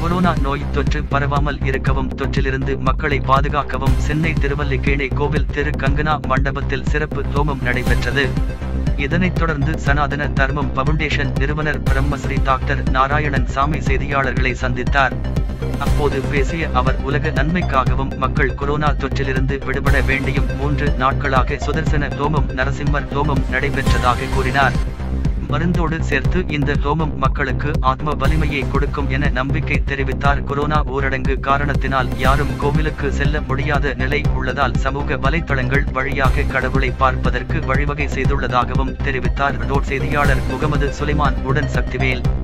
corona நோய் தொற்று பரவாமல் இருக்கவும் தொற்றிலிருந்து மக்களை பாதுகாக்கவும் சென்னை திருவல்லிக்கேணி கோவில் திரு கங்கனா மண்டபத்தில் சிறப்பு ஹோமம் நடைபெற்றது இதனைத் தொடர்ந்து சனாதன தர்மம் பவுண்டேஷன் நிறுவனர் பிரம்மஸ்ரீ டாக்டர் நாராயணன் சாமி செய்தியாளர்களை சந்தித்தார் அப்போது பேசிய அவர் உலக நன்மைக்காகவும் மக்கள் கொரோனா தொற்றிலிருந்து விடுபட வேண்டியும் மூன்று நாட்களாக சுதர்சன ஹோமம் நரசிம்மர் ஹோமம் நடைபெற்றதாக கூறினார் மருந்தோடு சேர்த்து இந்த ஹோமம் மக்களுக்கு ஆத்ம வலிமையை கொடுக்கும் என நம்பிக்கை தெரிவித்தார் கொரோனா ஊரடங்கு காரணத்தினால் யாரும் கோவிலுக்கு செல்ல முடியாத நிலை உள்ளதால் சமூக வலைத்தளங்கள் வழியாக கடவுளை பார்ப்பதற்கு வழிவகை செய்துள்ளதாகவும் தெரிவித்தார் ரோட் செய்தியாளர் முகமது சுலைமான் உடன் சக்திவேல்